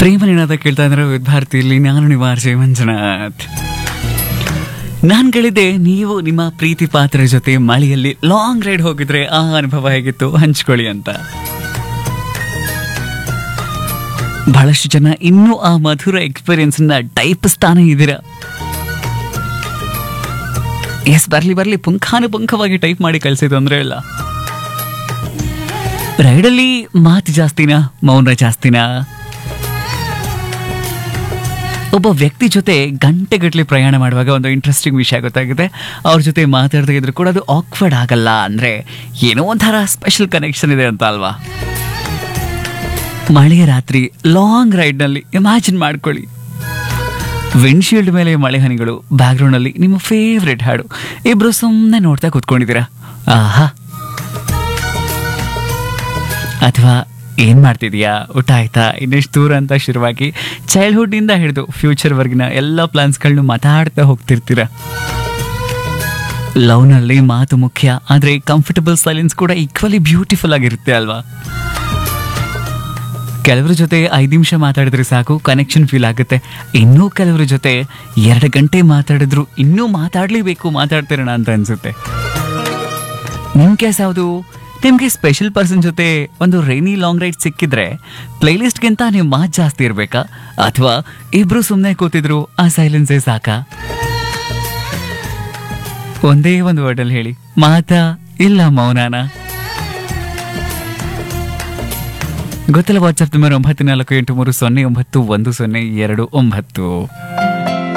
ಪ್ರೇಮ ನಿನಾದ ಕೇಳ್ತಾ ಇದ್ರೆ ವಿದ್ಯಾರ್ಥಿಯಲ್ಲಿ ನಾನು ನಿವಾರಿಸಿ ಮಂಜುನಾಥ್ ನಾನ್ ಕೇಳಿದ್ದೆ ನೀವು ನಿಮ್ಮ ಪ್ರೀತಿ ಪಾತ್ರ ಜೊತೆ ಮಳೆಯಲ್ಲಿ ಲಾಂಗ್ ರೈಡ್ ಹೋಗಿದ್ರೆ ಆ ಅನುಭವ ಹೇಗಿತ್ತು ಹಂಚ್ಕೊಳ್ಳಿ ಅಂತ ಬಹಳಷ್ಟು ಜನ ಇನ್ನೂ ಆ ಮಧುರ ಎಕ್ಸ್ಪೀರಿಯನ್ಸ್ ನ ಟೈಪಿಸ್ತಾನೆ ಇದ್ದೀರಾ ಎಸ್ ಬರ್ಲಿ ಬರ್ಲಿ ಪುಂಖಾನುಪುಂಖವಾಗಿ ಟೈಪ್ ಮಾಡಿ ಕಳ್ಸಿದ್ದು ಅಂದ್ರೆ ಇಲ್ಲ ರೈಡಲ್ಲಿ ಮಾತು ಜಾಸ್ತಿನಾ ಮೌನ ಜಾಸ್ತಿನಾ ಒಬ್ಬ ವ್ಯಕ್ತಿ ಜೊತೆ ಗಂಟೆಗಟ್ಟಲೆ ಪ್ರಯಾಣ ಮಾಡುವಾಗ ಒಂದು ಇಂಟ್ರೆಸ್ಟಿಂಗ್ ವಿಷಯ ಗೊತ್ತಾಗುತ್ತೆ ಅವ್ರ ಜೊತೆ ಮಾತಾಡ್ತಾ ಇದ್ರು ಕೂಡ ಅದು ಆಕ್ವರ್ಡ್ ಆಗಲ್ಲ ಅಂದ್ರೆ ಏನೋ ಒಂಥರ ಸ್ಪೆಷಲ್ ಕನೆಕ್ಷನ್ ಇದೆ ಅಂತ ಅಲ್ವಾ ಮಳೆಯ ರಾತ್ರಿ ಲಾಂಗ್ ರೈಡ್ನಲ್ಲಿ ಇಮ್ಯಾಜಿನ್ ಮಾಡ್ಕೊಳ್ಳಿ ವಿಂಡ್ಶೀಲ್ಡ್ ಮೇಲೆ ಮಳೆ ಹನಿಗಳು ಬ್ಯಾಕ್ಗ್ರೌಂಡ್ ಅಲ್ಲಿ ನಿಮ್ಮ ಫೇವ್ರೆಟ್ ಹಾಡು ಇಬ್ರು ಸುಮ್ಮನೆ ನೋಡ್ತಾ ಕೂತ್ಕೊಂಡಿದ್ದೀರಾ ಆಹಾ ಅಥವಾ ಏನ್ ಮಾಡ್ತಿದ್ಯಾ ಊಟ ಆಯ್ತಾ ಇನ್ನೆಷ್ಟು ದೂರ ಅಂತ ಶುರುವಾಗಿ ಚೈಲ್ಡ್ಹುಡ್ ನಿಂದ ಹಿಡಿದು ಫ್ಯೂಚರ್ ವರ್ಗಿನ ಎಲ್ಲ ಪ್ಲಾನ್ಸ್ಗಳನ್ನ ಮಾತಾಡ್ತಾ ಹೋಗ್ತಿರ್ತೀರ ಲವ್ನಲ್ಲಿ ಮಾತು ಮುಖ್ಯ ಆದ್ರೆ ಕಂಫರ್ಟಬಲ್ ಸೈಲೆನ್ಸ್ ಕೂಡ ಈಕ್ವಲಿ ಬ್ಯೂಟಿಫುಲ್ ಆಗಿರುತ್ತೆ ಅಲ್ವಾ ಕೆಲವ್ರ ಜೊತೆ ಐದು ನಿಮಿಷ ಮಾತಾಡಿದ್ರೆ ಸಾಕು ಕನೆಕ್ಷನ್ ಫೀಲ್ ಆಗುತ್ತೆ ಇನ್ನೂ ಕೆಲವ್ರ ಜೊತೆ ಎರಡು ಗಂಟೆ ಮಾತಾಡಿದ್ರು ಇನ್ನೂ ಮಾತಾಡ್ಲೇಬೇಕು ಮಾತಾಡ್ತಿರೋಣ ಅಂತ ಅನ್ಸುತ್ತೆ ನಿಮ್ ಕೇಸ್ ಯಾವುದು ನಿಮ್ಗೆ ಸ್ಪೆಷಲ್ ಪರ್ಸನ್ ಜೊತೆ ಒಂದು ರೈನಿ ಲಾಂಗ್ ರೈಡ್ ಸಿಕ್ಕಿದ್ರೆ ಪ್ಲೇಲಿಸ್ಟ್ಗಿಂತ ನೀವು ಮಾತು ಜಾಸ್ತಿ ಇರ್ಬೇಕಾ ಅಥವಾ ಇಬ್ರು ಸುಮ್ಮನೆ ಕೂತಿದ್ರು ಆ ಸೈಲೆನ್ಸೇ ಸಾಕಾ ಒಂದೇ ಒಂದು ವರ್ಡಲ್ಲಿ ಹೇಳಿ ಮಾತಾ ಇಲ್ಲ ಮೌನಾನ ಗೊತ್ತಿಲ್ಲ ವಾಟ್ಸಪ್ ನಂಬರ್ ಒಂಬತ್ತು ನಾಲ್ಕು ಎಂಟು ಮೂರು ಸೊನ್ನೆ ಒಂಬತ್ತು ಒಂದು ಸೊನ್ನೆ ಎರಡು ಒಂಬತ್ತು